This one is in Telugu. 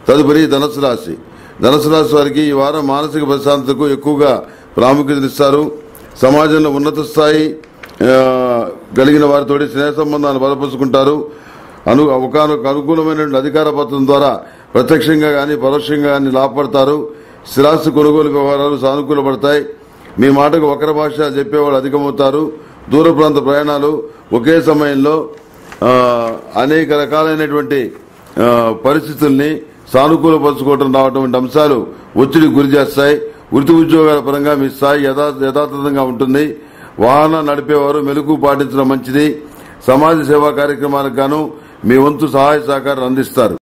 తదుపరి ధనుసు రాశి ధనుసు రాశి వారికి ఈ వారం మానసిక ప్రశాంతతకు ఎక్కువగా ప్రాముఖ్యతనిస్తారు సమాజంలో ఉన్నత స్థాయి ఆ, కలిగిన వారితోటి స్నేహ సంబంధాలు బలపరుచుకుంటారు అను ఒకనొక అనుకూలమైనటువంటి అధికార పత్రం ద్వారా ప్రత్యక్షంగా గాని పరోక్షంగా గాని లాభపడతారు స్థిరాస్తి కొనుగోలు వ్యవహారాలు సానుకూలపడతాయి మీ మాటకు ఒకరి భాష చెప్పేవాళ్ళు అధికమవుతారు దూర ప్రాంత ప్రయాణాలు ఒకే సమయంలో ఆ, అనేక రకాలైనటువంటి ఆ, పరిస్థితుల్ని సానుకూలపరచుకోవడం రావటువంటి అంశాలు ఒత్తిడికి గురి చేస్తాయి వృత్తి ఉద్యోగాల పరంగా మీ స్థాయి యథా యథాతథంగా ఉంటుంది వాహనం నడిపేవారు మెలకు పాటించడం మంచిది సమాజ సేవా కార్యక్రమాలకు గాను మీ వంతు సహాయ సహకారం అందిస్తారు